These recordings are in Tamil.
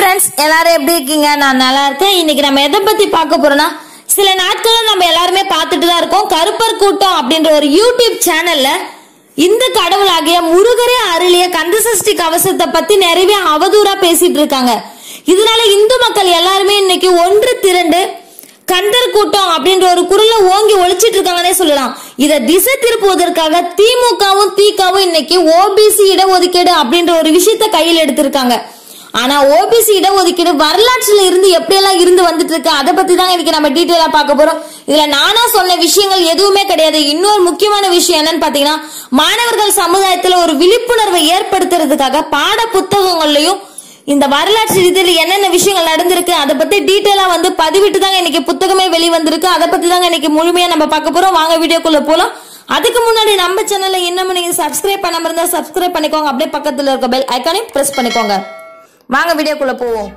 ஃப்ரெண்ட்ஸ் எல்லாரும் எப்படி இருக்கீங்க நான் நல்லா இருக்கேன் இன்னைக்கு நம்ம எதை பத்தி பார்க்க போறோம்னா சில நாட்களா நம்ம எல்லாருமே பார்த்துட்டு தான் இருக்கோம் கருப்பர் கூட்டம் அப்படின்ற ஒரு யூடியூப் சேனல்ல இந்த கடவுளாகிய முருகரே அருளிய கந்தசஷ்டி கவசத்தை பத்தி நிறைய அவதூறா பேசிட்டு இருக்காங்க இதனால இந்து மக்கள் எல்லாருமே இன்னைக்கு ஒன்று திரண்டு கந்தர் கூட்டம் அப்படின்ற ஒரு குரலை ஓங்கி ஒழிச்சிட்டு இருக்காங்கன்னே சொல்லலாம் இதை திசை திருப்புவதற்காக திமுகவும் தீகாவும் இன்னைக்கு ஓபிசி இடஒதுக்கீடு அப்படின்ற ஒரு விஷயத்த கையில் எடுத்திருக்காங்க ஆனா ஓபிசி இடஒதுக்கீடு வரலாற்றுல இருந்து எப்படியெல்லாம் இருந்து வந்துட்டு இருக்கு அதை பத்தி தான் இன்னைக்கு நம்ம டீட்டெயிலா பார்க்க போறோம் இதுல நானா சொன்ன விஷயங்கள் எதுவுமே கிடையாது இன்னொரு முக்கியமான விஷயம் என்னன்னு பாத்தீங்கன்னா மாணவர்கள் சமுதாயத்துல ஒரு விழிப்புணர்வை ஏற்படுத்துறதுக்காக பாட புத்தகங்கள்லயும் இந்த வரலாற்று ரீதியில் என்னென்ன விஷயங்கள் நடந்திருக்கு அதை பத்தி டீட்டெயிலா வந்து பதிவிட்டு தாங்க இன்னைக்கு புத்தகமே வெளிவந்திருக்கு அதை பத்தி தாங்க இன்னைக்கு முழுமையா நம்ம பார்க்க போறோம் வாங்க வீடியோக்குள்ள போலாம் அதுக்கு முன்னாடி நம்ம சேனல்ல இன்னும் நீங்க சப்ஸ்கிரைப் பண்ணாம இருந்தா சப்ஸ்கிரைப் பண்ணிக்கோங்க அப்படியே பக்கத்துல இருக்க பெல் ஐக்கானையும் பிரஸ் பண்ணிக்கோங்க வாங்க வீடியோக்குள்ள போவோம்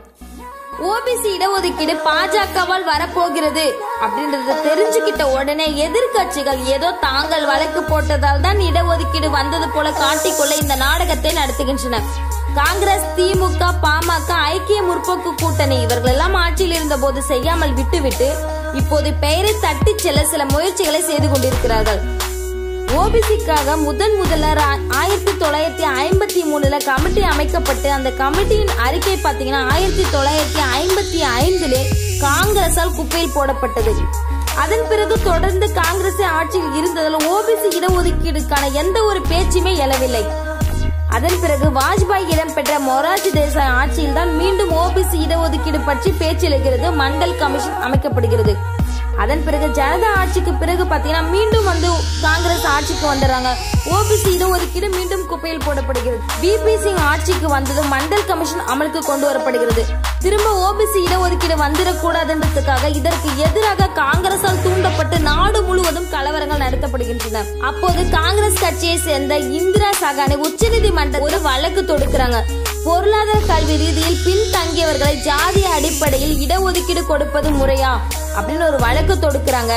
ஓபிசி இடஒதுக்கீடு பாஜகவால் வரப்போகிறது அப்படின்றத தெரிஞ்சுக்கிட்ட உடனே எதிர்க்கட்சிகள் ஏதோ தாங்கள் வழக்கு போட்டதால் தான் இடஒதுக்கீடு வந்தது போல காட்டிக்கொள்ள இந்த நாடகத்தை நடத்துகின்றன காங்கிரஸ் திமுக பாமக ஐக்கிய முற்போக்கு கூட்டணி இவர்கள் எல்லாம் ஆட்சியில் இருந்த போது செய்யாமல் விட்டுவிட்டு இப்போது பெயரை தட்டி செல்ல சில முயற்சிகளை செய்து கொண்டிருக்கிறார்கள் ஓபிசிக்காக முதன் முதல்ல ஆயிரத்தி தொள்ளாயிரத்தி ஐம்பத்தி மூணுல கமிட்டி அமைக்கப்பட்டு அந்த கமிட்டியின் அறிக்கை பாத்தீங்கன்னா ஆயிரத்தி தொள்ளாயிரத்தி ஐம்பத்தி ஐந்துலே காங்கிரஸால் குப்பையில் போடப்பட்டது அதன் பிறகு தொடர்ந்து காங்கிரஸ் ஆட்சியில் இருந்ததால் ஓபிசி இடஒதுக்கீடுக்கான எந்த ஒரு பேச்சுமே எழவில்லை அதன் பிறகு வாஜ்பாய் இடம்பெற்ற மொரார்ஜி தேசாய் ஆட்சியில் தான் மீண்டும் ஓபிசி இடஒதுக்கீடு பற்றி பேச்சு எழுகிறது மண்டல் கமிஷன் அமைக்கப்படுகிறது அதன் பிறகு ஜனதா ஆட்சிக்கு பிறகு பாத்தீங்கன்னா மீண்டும் வந்து காங்கிரஸ் ஆட்சிக்கு வந்துடுறாங்க ஓபிசி இடஒதுக்கீடு மீண்டும் குப்பையில் போடப்படுகிறது பிபி சிங் ஆட்சிக்கு வந்தது மண்டல் கமிஷன் அமலுக்கு கொண்டு வரப்படுகிறது திரும்ப ஓபிசி இடஒதுக்கீடு வந்துடக்கூடாதுன்றதுக்காக இதற்கு எதிராக காங்கிரஸால் தூண்டப்பட்டு நாடு முழுவதும் கலவரங்கள் நடத்தப்படுகின்றன அப்போது காங்கிரஸ் கட்சியை சேர்ந்த இந்திரா சகானி உச்சநீதிமன்ற ஒரு வழக்கு தொடுக்கிறாங்க பொருளாதார கல்வி ரீதியில் பின்தங்கியவர்களை ஜாதி அடிப்படையில் இடஒதுக்கீடு கொடுப்பது முறையா அப்படின்னு ஒரு வழக்கு தொடுக்கிறாங்க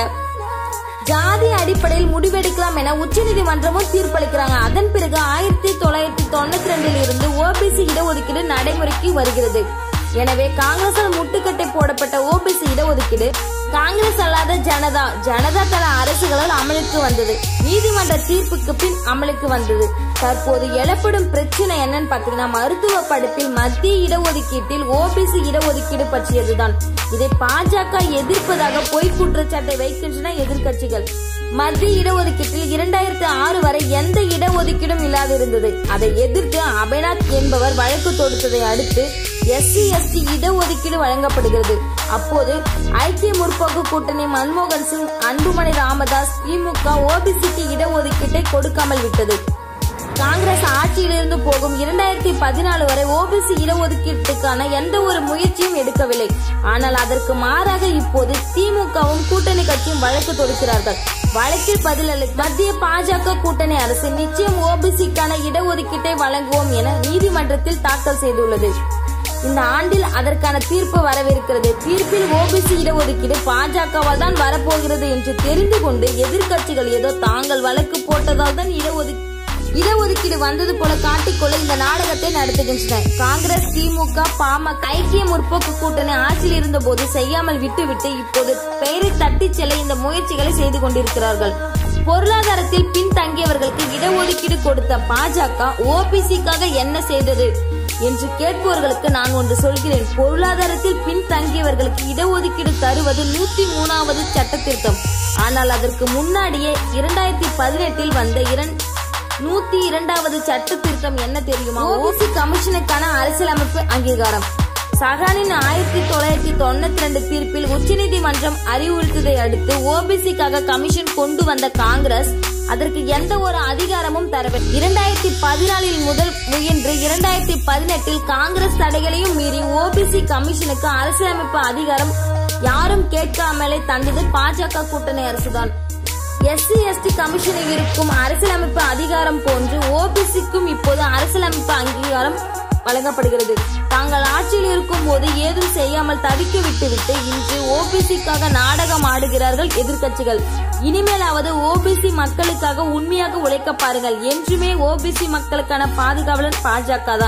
ஜாதி அடிப்படையில் முடிவெடுக்கலாம் என உச்சநீதிமன்றமும் தீர்ப்பளிக்கிறாங்க அதன் பிறகு ஆயிரத்தி தொள்ளாயிரத்தி தொண்ணூத்தி ரெண்டில் இருந்து ஓபிசி இடஒதுக்கீடு நடைமுறைக்கு வருகிறது எனவே காங்கிரசால் முட்டுக்கட்டை போடப்பட்ட ஓபிசி இடஒதுக்கீடு காங்கிரஸ் அல்லாத ஜனதா ஜனதா தள அரசுகளால் அமலுக்கு வந்தது நீதிமன்ற தீர்ப்புக்கு பின் அமலுக்கு வந்தது தற்போது எழப்படும் பிரச்சனை என்னன்னு பாத்தீங்கன்னா மருத்துவ படிப்பில் மத்திய இடஒதுக்கீட்டில் ஓபிசி இடஒதுக்கீடு பற்றியதுதான் இதை பாஜக எதிர்ப்பதாக பொய் குற்றச்சாட்டை வைக்கின்றன எதிர்க்கட்சிகள் மத்திய இடஒதுக்கீட்டில் இரண்டாயிரத்தி ஆறு வரை எந்த இடஒதுக்கீடும் இல்லாதிருந்தது அதை எதிர்த்து அபய்நாத் என்பவர் வழக்கு தொடுத்ததை அடுத்து எஸ்சி எஸ்டி இடஒதுக்கீடு வழங்கப்படுகிறது அப்போது ஐக்கிய முற்போக்கு கூட்டணி மன்மோகன் சிங் அன்புமணி ராமதாஸ் திமுக ஓபிசிக்கு இடஒதுக்கீட்டை கொடுக்காமல் விட்டது காங்கிரஸ் ஆட்சியிலிருந்து போகும் இரண்டாயிரத்தி பதினாலு வரை ஓபிசி இடஒதுக்கீட்டுக்கான எந்த ஒரு முயற்சியும் எடுக்கவில்லை ஆனால் அதற்கு மாறாக இப்போது திமுகவும் கூட்டணி கட்சியும் வழக்கு தொடுக்கிறார்கள் வழக்கில் பதிலளித்த மத்திய பாஜக கூட்டணி அரசு நிச்சயம் ஓபிசிக்கான இடஒதுக்கீட்டை வழங்குவோம் என நீதிமன்றத்தில் தாக்கல் செய்துள்ளது இந்த ஆண்டில் அதற்கான தீர்ப்பு வரவிருக்கிறது தீர்ப்பில் ஓபிசி இடஒதுக்கீடு பாஜகவால் தான் வரப்போகிறது என்று தெரிந்து கொண்டு எதிர்க்கட்சிகள் ஏதோ தாங்கள் வழக்கு போட்டதால் தான் இடஒதுக்கீடு இடஒதுக்கீடு வந்தது போல காட்டிக்கொள்ள இந்த நாடகத்தை நடத்துகின்றன காங்கிரஸ் திமுக பாமக ஐக்கிய முற்போக்கு கூட்டணி ஆட்சியில் இருந்த போது செய்யாமல் விட்டுவிட்டு இப்போது பெயரை தட்டி செல்ல இந்த முயற்சிகளை செய்து கொண்டிருக்கிறார்கள் பொருளாதாரத்தில் பின்தங்கியவர்களுக்கு இடஒதுக்கீடு கொடுத்த பாஜக ஓபிசிக்காக என்ன செய்தது என்று கேட்பவர்களுக்கு நான் ஒன்று சொல்கிறேன் பொருளாதாரத்தில் பின்தங்கியவர்களுக்கு இடஒதுக்கீடு தருவது நூத்தி மூணாவது சட்ட திருத்தம் ஆனால் அதற்கு முன்னாடியே இரண்டாயிரத்தி பதினெட்டில் வந்த இரண்டு நூத்தி இரண்டாவது சட்ட திருத்தம் என்ன தெரியுமா ஓசி கமிஷனுக்கான அரசியலமைப்பு அங்கீகாரம் சகானின் ஆயிரத்தி தொள்ளாயிரத்தி தொண்ணூத்தி ரெண்டு தீர்ப்பில் உச்சநீதிமன்றம் அறிவுறுத்ததை அடுத்து ஓபிசிக்காக கமிஷன் கொண்டு வந்த காங்கிரஸ் அதற்கு எந்த ஒரு அதிகாரமும் தரவில்லை இரண்டாயிரத்தி பதினாலில் முதல் முயன்று இரண்டாயிரத்தி பதினெட்டில் காங்கிரஸ் தடைகளையும் மீறி ஓபிசி கமிஷனுக்கு அரசியலமைப்பு அதிகாரம் யாரும் கேட்காமலே தந்தது பாஜக கூட்டணி அரசுதான் எஸ்சி எஸ்டி கமிஷனில் இருக்கும் அரசியலமைப்பு அதிகாரம் போன்று ஓபிசிக்கும் இப்போது அரசியலமைப்பு அங்கீகாரம் வழங்கப்படுகிறது தாங்கள் ஆட்சியில் இருக்கும் போது ஏதும் செய்யாமல் தவிக்க விட்டுவிட்டு இன்று ஓபிசிக்காக நாடகம் ஆடுகிறார்கள் எதிர்க்கட்சிகள் இனிமேலாவது ஓபிசி மக்களுக்காக உண்மையாக உழைக்க பாருங்கள் என்றுமே ஓபிசி மக்களுக்கான பாதுகாவலன் பாஜக தான்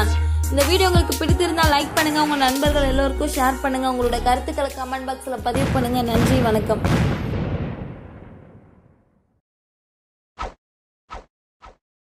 இந்த வீடியோ உங்களுக்கு பிடித்திருந்தா லைக் பண்ணுங்க உங்க நண்பர்கள் எல்லோருக்கும் ஷேர் பண்ணுங்க உங்களோட கருத்துக்களை கமெண்ட் பாக்ஸ்ல பதிவு பண்ணுங்க நன்றி வணக்கம்